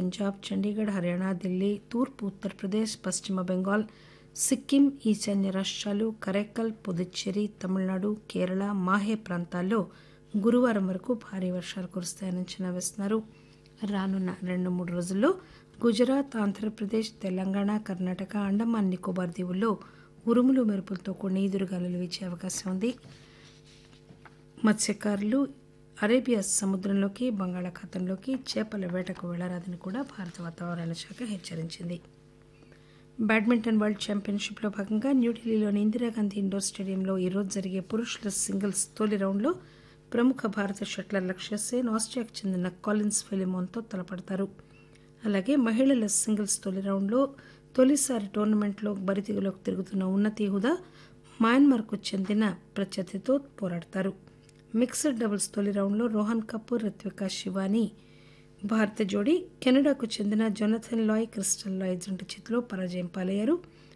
పంజాబ్ చండీగఢ్ హర్యానా ఢిల్లీ తూర్పు ఉత్తరప్రదేశ్ పశ్చిమ బెంగాల్ సిక్కిం ఈశాన్య రాష్ట్రాలు కరైకల్ పుదుచ్చేరి తమిళనాడు కేరళ మాహే ప్రాంతాల్లో గురువారం వరకు భారీ వర్షాలు కురుస్తాయని అంచనా వేస్తున్నారు రానున్న రెండు మూడు రోజుల్లో గుజరాత్ ఆంధ్రప్రదేశ్ తెలంగాణ కర్ణాటక అండమాన్ నికోబార్ దీవుల్లో ఉరుములు మెరుపులతో కూడిన ఈదురుగాలులు వీచే అవకాశం ఉంది మత్స్యకారులు అరేబియా సముద్రంలోకి బంగాళాఖాతంలోకి చేపల వేటకు వెళ్లరాదని కూడా భారత వాతావరణ శాఖ హెచ్చరించింది బ్యాడ్మింటన్ వరల్డ్ ఛాంపియన్షిప్లో భాగంగా న్యూఢిల్లీలోని ఇందిరాగాంధీ ఇండోర్ స్టేడియంలో ఈరోజు జరిగే పురుషుల సింగిల్స్ తొలి రౌండ్లో ప్రముఖ భారత షట్లర్ లక్ష్య సేన్ ఆస్ట్రియాకు చెందిన కాలిన్స్ ఫిలిమోన్తో తలపడతారు అలాగే మహిళల సింగిల్స్ తొలి రౌండ్లో తొలిసారి టోర్నమెంట్లో బరితీగులోకి తిరుగుతున్న ఉన్నతి హుదా మయన్మార్కు చెందిన ప్రత్యర్థితో పోరాడతారు మిక్స్డ్ డబుల్స్ తొలి రౌండ్లో రోహన్ కపూర్ రిత్వికా శివాని భారత జోడీ కెనడాకు చెందిన జొనథన్ లాయ్ క్రిస్టల్ లాయ్ జంట చేతిలో పరాజయం పాలయ్యారు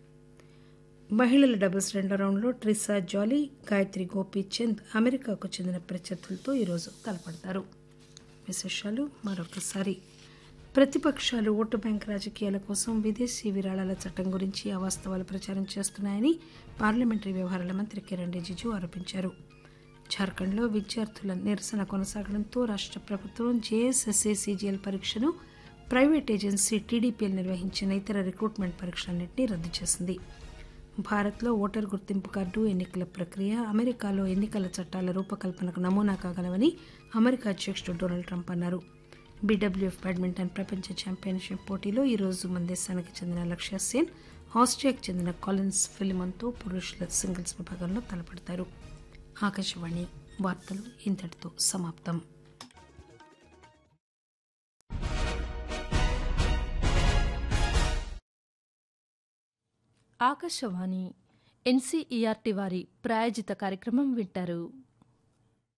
మహిళల డబుల్స్ రెండో రౌండ్లో ట్రిసా జాలీ గాయత్రి గోపీచంద్ అమెరికాకు చెందిన ప్రత్యర్థులతో ఈరోజు తలపడతారు విశేషాలు మరొకసారి ప్రతిపక్షాలు ఓటు బ్యాంక్ రాజకీయాల కోసం విదేశీ విరాళాల చట్టం గురించి అవాస్తవాలు ప్రచారం చేస్తున్నాయని పార్లమెంటరీ వ్యవహారాల మంత్రి కిరణ్ రిజిజు ఆరోపించారు జార్ఖండ్లో విద్యార్థుల నిరసన కొనసాగడంతో రాష్ట్ర ప్రభుత్వం జేఎస్ఎస్ఏ సీజీఎల్ పరీక్షను ప్రైవేట్ ఏజెన్సీ టీడీపీఎల్ నిర్వహించిన ఇతర రిక్రూట్మెంట్ పరీక్షలన్నింటినీ రద్దు చేసింది భారత్లో ఓటర్ గుర్తింపు కార్డు ఎన్నికల ప్రక్రియ అమెరికాలో ఎన్నికల చట్టాల రూపకల్పనకు నమూనా కాగలవని అమెరికా అధ్యక్షుడు డొనాల్డ్ ట్రంప్ అన్నారు బీడబ్ల్యూఎఫ్ బ్యాడ్మింటన్ ప్రపంచ ఛాంపియన్షిప్ పోటీలో ఈరోజు మన దేశానికి చెందిన లక్ష్య సేన్ ఆస్ట్రియాకు చెందిన కాలిన్స్ ఫిలిమన్తో పురుషుల సింగిల్స్ విభాగంలో తలపడతారు ఆకాశవాణి వార్తలు ఇంతటితో సమాప్తం ఆకాశవాణి ఎన్సీఈఆర్టీ వారి ప్రాయోజిత కార్యక్రమం వింటారు